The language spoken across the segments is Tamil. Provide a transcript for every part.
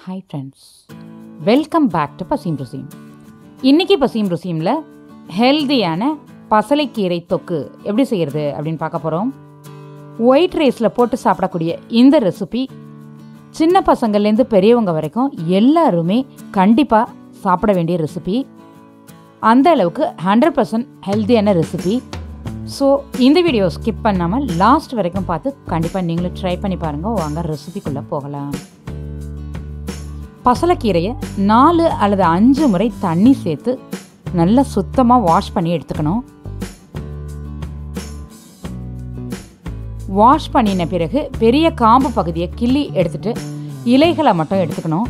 hi friends welcome back to பசீம் ருசீம் இன்றைக்கி பசீம் ருசீமில் ஹெல்தியான பசலைக்கீரை தொக்கு எப்படி செய்கிறது அப்படின்னு பார்க்க போகிறோம் ஒயிட் ரைஸில் போட்டு சாப்பிடக்கூடிய இந்த ரெசிபி சின்ன பசங்கள்லேருந்து பெரியவங்க வரைக்கும் எல்லாருமே கண்டிப்பாக சாப்பிட வேண்டிய ரெசிபி அந்த அளவுக்கு ஹண்ட்ரட் பர்சன்ட் ஹெல்த்தியான ரெசிபி ஸோ இந்த வீடியோ ஸ்கிப் பண்ணாமல் லாஸ்ட் வரைக்கும் பார்த்து கண்டிப்பாக நீங்களும் ட்ரை பண்ணி பாருங்கள் வாங்க ரெசிபிக்குள்ளே போகலாம் பசலைக்கீரையை நாலு அல்லது அஞ்சு முறை தண்ணி சேர்த்து நல்லா சுத்தமாக வாஷ் பண்ணி எடுத்துக்கணும் வாஷ் பண்ணின பிறகு பெரிய காம்பு பகுதியை கிள்ளி எடுத்துட்டு இலைகளை மட்டும் எடுத்துக்கணும்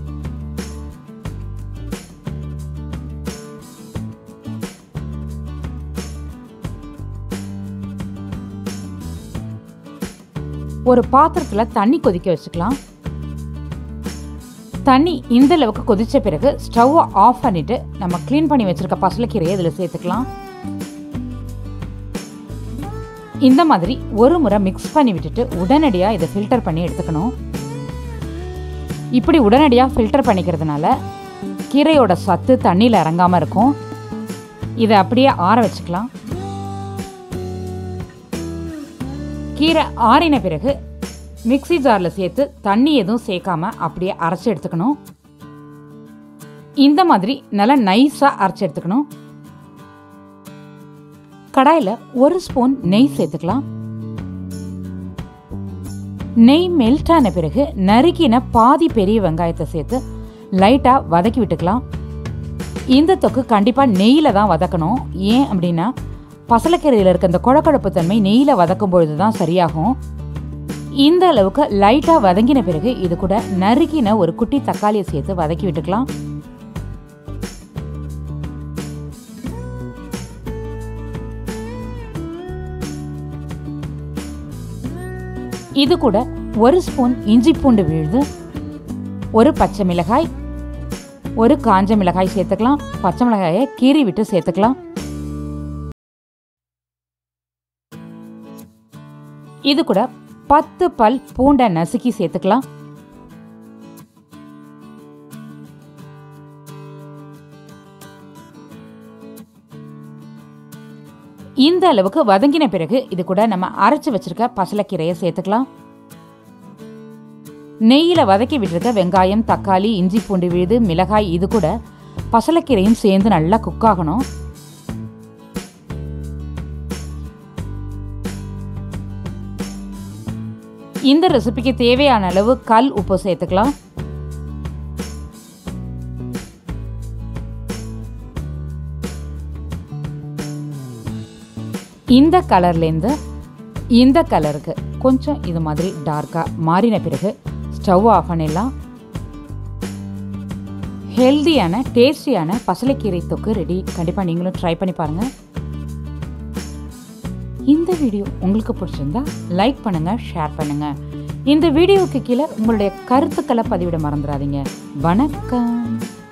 ஒரு பாத்திரத்தில் தண்ணி கொதிக்க வச்சுக்கலாம் தண்ணி இந்த அளவுக்கு கொதிச்ச பிறகு ஸ்டவ்வை ஆஃப் பண்ணிட்டு நம்ம க்ளீன் பண்ணி வச்சிருக்க பசலைக்கீரையை இதில் சேர்த்துக்கலாம் இந்த மாதிரி ஒரு முறை மிக்ஸ் பண்ணி விட்டுட்டு உடனடியாக இதை ஃபில்டர் பண்ணி எடுத்துக்கணும் இப்படி உடனடியாக ஃபில்டர் பண்ணிக்கிறதுனால கீரையோட சத்து தண்ணியில் இறங்காமல் இருக்கும் இதை அப்படியே ஆற வச்சுக்கலாம் கீரை ஆறின பிறகு மிக்ஸி ஜாரில் சேர்த்து தண்ணி எதுவும் சேர்க்காம அப்படியே அரைச்சி எடுத்துக்கணும் இந்த மாதிரி நல்லா நைஸாக அரைச்சி எடுத்துக்கணும் கடாயில் ஒரு ஸ்பூன் நெய் சேர்த்துக்கலாம் நெய் மெல்ட் ஆன பிறகு நறுக்கின பாதி பெரிய வெங்காயத்தை சேர்த்து லைட்டாக வதக்கி விட்டுக்கலாம் இந்த தொக்கு கண்டிப்பாக நெய்யில் தான் வதக்கணும் ஏன் அப்படின்னா பசலக்கீரையில் இருக்க இந்த குழக்கழப்பு தன்மை நெய்யில் வதக்கும் பொழுது தான் சரியாகும் இந்த அளவுக்கு லைட்டாக வதங்கின பிறகு இது கூட நறுக்கின ஒரு குட்டி தக்காளியை சேர்த்து வதக்கி விட்டுக்கலாம் இது கூட ஒரு ஸ்பூன் இஞ்சி பூண்டு விழுது ஒரு பச்சை மிளகாய் ஒரு காஞ்ச மிளகாய் சேர்த்துக்கலாம் பச்சை மிளகாயை கீறி விட்டு சேர்த்துக்கலாம் இது கூட பத்து பல் பூண்டை நசுக்கி சேர்த்துக்கலாம் இந்த அளவுக்கு வதங்கின பிறகு இது கூட நம்ம அரைச்சு வச்சிருக்க பசலக்கீரையை சேர்த்துக்கலாம் நெய்யில் வதக்கி விட்டுருக்க வெங்காயம் தக்காளி இஞ்சி பூண்டு விழுது மிளகாய் இது கூட பசலக்கீரையும் சேர்ந்து நல்லா குக் ஆகணும் இந்த ரெசிபிக்கு தேவையான அளவு கல் உப்பு சேர்த்துக்கலாம் இந்த கலர்லேருந்து இந்த கலருக்கு கொஞ்சம் இது மாதிரி டார்க்காக மாறின பிறகு ஸ்டவ் ஆஃப் பண்ணிடலாம் ஹெல்தியான டேஸ்டியான பசலைக்கீரை தொக்கு ரெடி கண்டிப்பாக நீங்களும் ட்ரை பண்ணி பாருங்கள் இந்த வீடியோ உங்களுக்கு பிடிச்சிருந்தா லைக் பண்ணுங்க ஷேர் பண்ணுங்க இந்த வீடியோவுக்கு கீழே உங்களுடைய கருத்துக்களை பதிவிட மறந்துடாதீங்க வணக்கம்